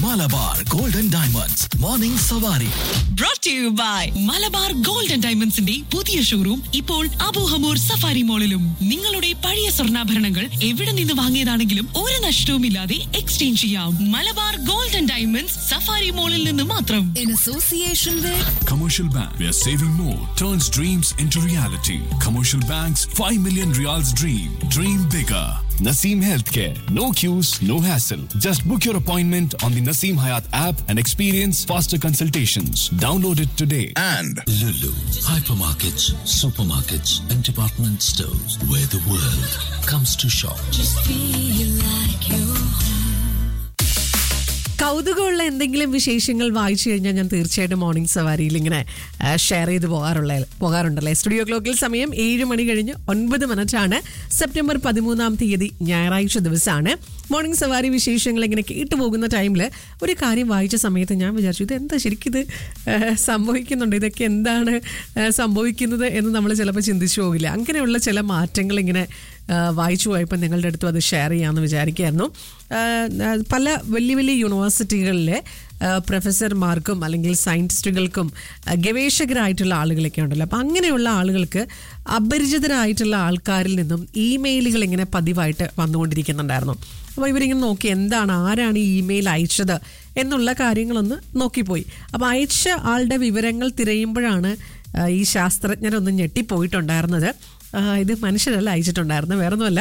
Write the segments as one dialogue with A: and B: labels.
A: Malabar golden diamonds morning സവാരി
B: brought to you by Malabar gold and ഡയമണ്ട്സിന്റെ പുതിയ ഷോറൂം ഇപ്പോൾ അബൂഹമൂർ സഫാരി മോളിലും നിങ്ങളുടെ പഴയ സ്വർണ്ണാഭരണങ്ങൾ എവിടെ നിന്ന് വാങ്ങിയതാണെങ്കിലും ഒരു നഷ്ടവുമില്ലാതെ എക്സ്ചേഞ്ച് ചെയ്യാം Malabar gold and diamonds Safari മോളിൽ നിന്ന് മാത്രം
C: in association with
D: Commercial Bank, where saving more turns dreams into reality. Commercial Bank's 5 million reals dream. Dream bigger. Naseem Healthcare. No queues, no hassle. Just book your appointment on the Naseem Hayat app and experience faster consultations. Download it today.
A: And
E: Lulu, hypermarkets, supermarkets, and department stores where the world comes to shop.
F: കൗതുകമുള്ള എന്തെങ്കിലും വിശേഷങ്ങൾ വായിച്ചു കഴിഞ്ഞാൽ ഞാൻ തീർച്ചയായിട്ടും morning സവാരിയിൽ ഇങ്ങനെ share ചെയ്ത് പോകാറുള്ള പോകാറുണ്ടല്ലേ studio ക്ലോക്കിൽ സമയം ഏഴ് മണി കഴിഞ്ഞ് ഒൻപത് മിനിറ്റാണ് സെപ്റ്റംബർ പതിമൂന്നാം തീയതി ഞായറാഴ്ച ദിവസമാണ് മോർണിംഗ് സവാരി വിശേഷങ്ങൾ ഇങ്ങനെ കേട്ടു പോകുന്ന ടൈമിൽ ഒരു കാര്യം വായിച്ച സമയത്ത് ഞാൻ വിചാരിച്ചു ഇത് എന്താ ശരിക്കും ഇത് ആ, സംഭവിക്കുന്നുണ്ട് ഇതൊക്കെ എന്താണ് ആ, സംഭവിക്കുന്നത് എന്ന് നമ്മൾ ചിലപ്പോൾ ചിന്തിച്ചു പോകില്ല അങ്ങനെയുള്ള ചില മാറ്റങ്ങൾ ഇങ്ങനെ ആ, വായിച്ചു പോയപ്പോൾ നിങ്ങളുടെ അടുത്തും അത് ഷെയർ ചെയ്യാമെന്ന് വിചാരിക്കുകയായിരുന്നു ആ, ആ, പല വലിയ വലിയ യൂണിവേഴ്സിറ്റികളിലെ ആ, പ്രൊഫസർമാർക്കും അല്ലെങ്കിൽ സയൻറ്റിസ്റ്റുകൾക്കും ആ, ഗവേഷകരായിട്ടുള്ള ആളുകളൊക്കെ ഉണ്ടല്ലോ അപ്പം അങ്ങനെയുള്ള ആളുകൾക്ക് അപരിചിതരായിട്ടുള്ള ആൾക്കാരിൽ നിന്നും ഇമെയിലുകൾ ഇങ്ങനെ പതിവായിട്ട് വന്നുകൊണ്ടിരിക്കുന്നുണ്ടായിരുന്നു അപ്പോൾ ഇവരിങ്ങനെ നോക്കി എന്താണ് ആരാണ് ഈ ഇമെയിൽ അയച്ചത് എന്നുള്ള കാര്യങ്ങളൊന്ന് നോക്കിപ്പോയി അപ്പോൾ അയച്ച ആളുടെ വിവരങ്ങൾ തിരയുമ്പോഴാണ് ആ, ഈ ശാസ്ത്രജ്ഞരൊന്ന് ഞെട്ടിപ്പോയിട്ടുണ്ടായിരുന്നത് ആ, ഇത് മനുഷ്യരല്ല അയച്ചിട്ടുണ്ടായിരുന്നത് വേറൊന്നുമല്ല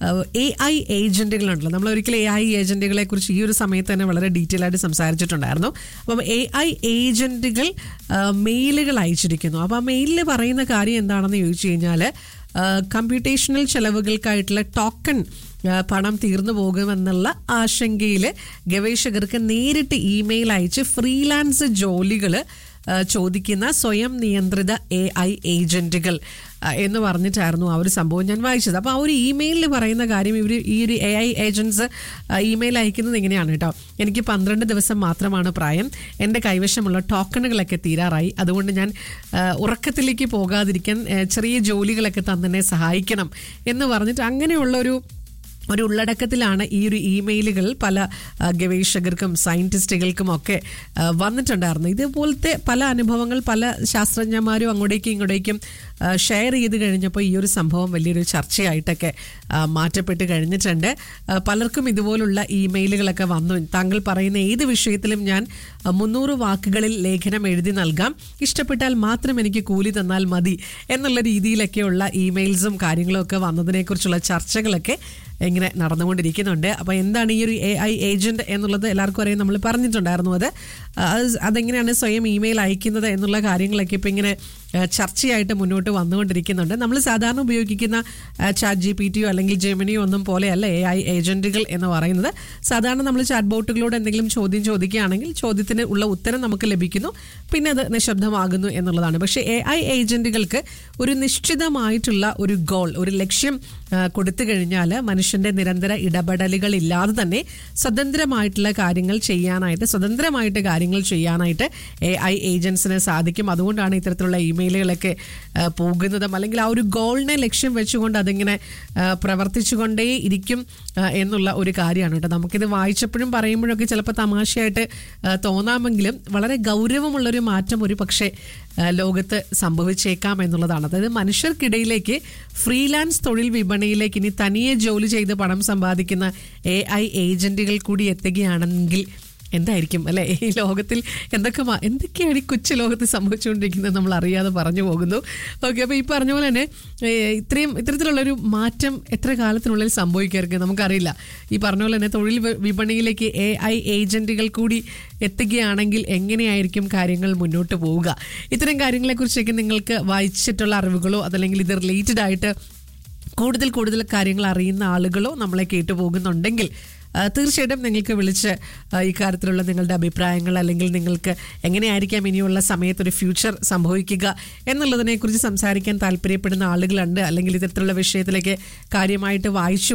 F: എ ഐ ഏജന്റുകളുണ്ടല്ലോ നമ്മൾ ഒരിക്കലും എ ഐ ഏജന്റുകളെ കുറിച്ച് ഈ ഒരു സമയത്ത് തന്നെ വളരെ ഡീറ്റെയിൽ ആയിട്ട് സംസാരിച്ചിട്ടുണ്ടായിരുന്നു അപ്പം എ ഐ ഏജന്റുകൾ മെയിലുകൾ അയച്ചിരിക്കുന്നു അപ്പോൾ ആ മെയിലിൽ പറയുന്ന കാര്യം എന്താണെന്ന് ചോദിച്ചു കഴിഞ്ഞാൽ കമ്പ്യൂട്ടേഷണൽ ചെലവുകൾക്കായിട്ടുള്ള ടോക്കൺ ആ, പണം തീർന്നു പോകുമെന്നുള്ള ആശങ്കയിൽ ഗവേഷകർക്ക് നേരിട്ട് ഇമെയിൽ അയച്ച് ഫ്രീലാൻസ് ജോലികൾ ചോദിക്കുന്ന സ്വയം നിയന്ത്രിത എ ഐ ഏജന്റുകൾ ആ, എന്ന് പറഞ്ഞിട്ടായിരുന്നു ആ ഒരു സംഭവം ഞാൻ വായിച്ചത് അപ്പോൾ ആ ഒരു ഇമെയിലിൽ പറയുന്ന കാര്യം ഇവർ ഈ ഒരു എ ഐ ഏജൻസ് ഇമെയിൽ അയക്കുന്നത് ഇങ്ങനെയാണ് കേട്ടോ എനിക്ക് പന്ത്രണ്ട് ദിവസം മാത്രമാണ് പ്രായം എൻ്റെ കൈവശമുള്ള ടോക്കണുകളൊക്കെ തീരാറായി അതുകൊണ്ട് ഞാൻ ആ, ഉറക്കത്തിലേക്ക് പോകാതിരിക്കാൻ ആ, ചെറിയ ജോലികളൊക്കെ തന്നെ സഹായിക്കണം എന്ന് പറഞ്ഞിട്ട് അങ്ങനെയുള്ള ഒരു ഒരു ഉള്ളടക്കത്തിലാണ് ഈ ഒരു ഇമെയിലുകൾ പല ആ, ഗവേഷകർക്കും സയൻറ്റിസ്റ്റുകൾക്കും ഒക്കെ ആ, വന്നിട്ടുണ്ടായിരുന്നു ഇതുപോലത്തെ പല അനുഭവങ്ങൾ പല ശാസ്ത്രജ്ഞന്മാരും അങ്ങോട്ടേക്കും ഇങ്ങോട്ടേക്കും ആ, ഷെയർ ചെയ്ത് കഴിഞ്ഞപ്പോൾ ഈ ഒരു സംഭവം വലിയൊരു ചർച്ചയായിട്ടൊക്കെ ആ, മാറ്റപ്പെട്ട് കഴിഞ്ഞിട്ടുണ്ട് ആ, പലർക്കും ഇതുപോലുള്ള ഇമെയിലുകളൊക്കെ വന്നു താങ്കൾ പറയുന്ന ഏത് വിഷയത്തിലും ഞാൻ ആ, മുന്നൂറ് വാക്കുകളിൽ ലേഖനം എഴുതി നൽകാം ഇഷ്ടപ്പെട്ടാൽ മാത്രം എനിക്ക് കൂലി തന്നാൽ മതി എന്നുള്ള രീതിയിലൊക്കെയുള്ള ഇമെയിൽസും കാര്യങ്ങളും ഒക്കെ വന്നതിനെക്കുറിച്ചുള്ള ചർച്ചകളൊക്കെ ഇങ്ങനെ നടന്നുകൊണ്ടിരിക്കുന്നുണ്ട് അപ്പോൾ എന്താണ് ഈ ഒരു എ ഐ ഏജന്റ് എന്നുള്ളത് എല്ലാവർക്കും അറിയാം നമ്മൾ പറഞ്ഞിട്ടുണ്ടായിരുന്നു അത് അത് അതെങ്ങനെയാണ് സ്വയം ഇമെയിൽ അയക്കുന്നത് എന്നുള്ള കാര്യങ്ങളൊക്കെ ഇപ്പം ഇങ്ങനെ ആ, ചർച്ചയായിട്ട് മുന്നോട്ട് വന്നുകൊണ്ടിരിക്കുന്നുണ്ട് നമ്മൾ സാധാരണ ഉപയോഗിക്കുന്ന ചാറ്റ് ജി പി ടിയോ അല്ലെങ്കിൽ ജെമിനിയോ ഒന്നും പോലെയല്ല എ ഐ ഏജന്റുകൾ എന്ന് പറയുന്നത് സാധാരണ നമ്മൾ ചാറ്റ് ബോട്ടുകളോട് എന്തെങ്കിലും ചോദ്യം ചോദിക്കുകയാണെങ്കിൽ ചോദ്യത്തിന് ഉള്ള ഉത്തരം നമുക്ക് ലഭിക്കുന്നു പിന്നെ അത് നിശബ്ദമാകുന്നു എന്നുള്ളതാണ് പക്ഷേ എ ഐ ഏജന്റുകൾക്ക് ഒരു നിശ്ചിതമായിട്ടുള്ള ഒരു ഗോൾ ഒരു ലക്ഷ്യം ആ, കൊടുത്തു കഴിഞ്ഞാൽ മനുഷ്യന്റെ നിരന്തര ഇടപെടലുകൾ ഇല്ലാതെ തന്നെ സ്വതന്ത്രമായിട്ടുള്ള കാര്യങ്ങൾ ചെയ്യാനായിട്ട് സ്വതന്ത്രമായിട്ട് കാര്യങ്ങൾ ചെയ്യാനായിട്ട് എ ഐ ഏജൻസിന് സാധിക്കും അതുകൊണ്ടാണ് ഇത്തരത്തിലുള്ള ഇമെയിലുകളൊക്കെ ആ, പോകുന്നതും അല്ലെങ്കിൽ ആ ഒരു ഗോളിനെ ലക്ഷ്യം വെച്ചുകൊണ്ട് അതിങ്ങനെ ആ, പ്രവർത്തിച്ചുകൊണ്ടേ ഇരിക്കും ആ, എന്നുള്ള ഒരു കാര്യമാണ് കേട്ടോ നമുക്കിത് വായിച്ചപ്പോഴും പറയുമ്പോഴൊക്കെ ചിലപ്പോൾ തമാശയായിട്ട് ആ, തോന്നാമെങ്കിലും വളരെ ഗൗരവമുള്ളൊരു മാറ്റം ഒരു പക്ഷേ ആ, ലോകത്ത് സംഭവിച്ചേക്കാം എന്നുള്ളതാണ് അതായത് മനുഷ്യർക്കിടയിലേക്ക് ഫ്രീലാൻസ് തൊഴിൽ വിപണിയിലേക്ക് ഇനി തനിയെ ജോലി ചെയ്ത് പണം സമ്പാദിക്കുന്ന എ ഐ ഏജന്റുകൾ കൂടി എത്തുകയാണെങ്കിൽ എന്തായിരിക്കും അല്ലെ ഈ ലോകത്തിൽ എന്തൊക്കെ മാ- എന്തൊക്കെയാണ് ഈ കൊച്ചു ലോകത്ത് സംഭവിച്ചുകൊണ്ടിരിക്കുന്നത് നമ്മൾ അറിയാതെ പറഞ്ഞു പോകുന്നു ഓക്കെ അപ്പോൾ ഈ പറഞ്ഞ പോലെ തന്നെ ഏ, ഇത്രയും ഇത്തരത്തിലുള്ളൊരു മാറ്റം എത്ര കാലത്തിനുള്ളിൽ സംഭവിക്കായിരിക്കും നമുക്കറിയില്ല ഈ പറഞ്ഞ പോലെ തന്നെ തൊഴിൽ വി- വിപണിയിലേക്ക് എ ഐ ഏജന്റുകൾ കൂടി എത്തുകയാണെങ്കിൽ എങ്ങനെയായിരിക്കും കാര്യങ്ങൾ മുന്നോട്ട് പോവുക ഇത്തരം കാര്യങ്ങളെക്കുറിച്ചൊക്കെ നിങ്ങൾക്ക് വായിച്ചിട്ടുള്ള അറിവുകളോ അതല്ലെങ്കിൽ ഇത് റിലേറ്റഡ് ആയിട്ട് കൂടുതൽ കൂടുതൽ കാര്യങ്ങൾ അറിയുന്ന ആളുകളോ നമ്മളെ കേട്ടു പോകുന്നുണ്ടെങ്കിൽ ആ, തീർച്ചയായിട്ടും നിങ്ങൾക്ക് വിളിച്ച് ആ, ഇക്കാര്യത്തിലുള്ള നിങ്ങളുടെ അഭിപ്രായങ്ങൾ അല്ലെങ്കിൽ നിങ്ങൾക്ക് എങ്ങനെയായിരിക്കാം ഇനിയുള്ള സമയത്ത് ഒരു ഫ്യൂച്ചർ സംഭവിക്കുക എന്നുള്ളതിനെക്കുറിച്ച് സംസാരിക്കാൻ താല്പര്യപ്പെടുന്ന ആളുകളുണ്ട് അല്ലെങ്കിൽ ഇത്തരത്തിലുള്ള വിഷയത്തിലേക്ക് കാര്യമായിട്ട് വായിച്ചും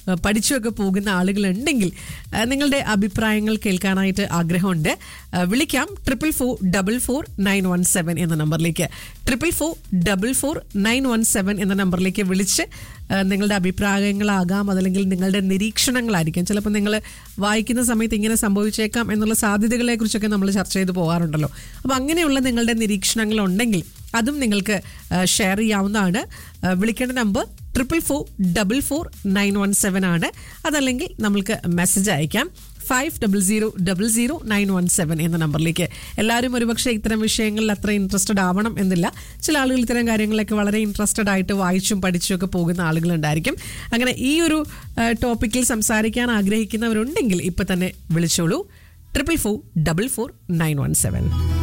F: ആ, പഠിച്ചുമൊക്കെ പോകുന്ന ആളുകളുണ്ടെങ്കിൽ ആ, നിങ്ങളുടെ അഭിപ്രായങ്ങൾ കേൾക്കാനായിട്ട് ആഗ്രഹമുണ്ട് ആ, വിളിക്കാം triple four double four nine one seven എന്ന നമ്പറിലേക്ക് triple four double four nine one seven എന്ന നമ്പറിലേക്ക് വിളിച്ച് ആ, നിങ്ങളുടെ അഭിപ്രായങ്ങളാകാം അതല്ലെങ്കിൽ നിങ്ങളുടെ നിരീക്ഷണങ്ങളായിരിക്കും ചിലപ്പോൾ നിങ്ങൾ വായിക്കുന്ന സമയത്ത് ഇങ്ങനെ സംഭവിച്ചേക്കാം എന്നുള്ള സാധ്യതകളെ കുറിച്ചൊക്കെ നമ്മൾ ചർച്ച ചെയ്ത് പോകാറുണ്ടല്ലോ അപ്പോൾ അങ്ങനെയുള്ള നിങ്ങളുടെ നിരീക്ഷണങ്ങൾ ഉണ്ടെങ്കിൽ അതും നിങ്ങൾക്ക് ഷെയർ ചെയ്യാവുന്നതാണ് ആ, വിളിക്കേണ്ട number triple four double four nine one seven ആണ് അതല്ലെങ്കിൽ നമ്മൾക്ക് മെസ്സേജ് അയക്കാം five double zero double zero nine one seven എന്ന നമ്പറിലേക്ക് എല്ലാവരും ഒരുപക്ഷെ ഇത്തരം വിഷയങ്ങളിൽ അത്ര ഇൻട്രസ്റ്റഡ് ആവണം എന്നില്ല ചില ആളുകൾ ഇത്തരം കാര്യങ്ങളൊക്കെ വളരെ ഇൻട്രസ്റ്റഡ് ആയിട്ട് വായിച്ചും പഠിച്ചും ഒക്കെ പോകുന്ന ആളുകളുണ്ടായിരിക്കും അങ്ങനെ ഈ ഒരു ടോപ്പിക്കിൽ സംസാരിക്കാൻ ആഗ്രഹിക്കുന്നവരുണ്ടെങ്കിൽ ഇപ്പം തന്നെ വിളിച്ചോളൂ triple four double four nine one seven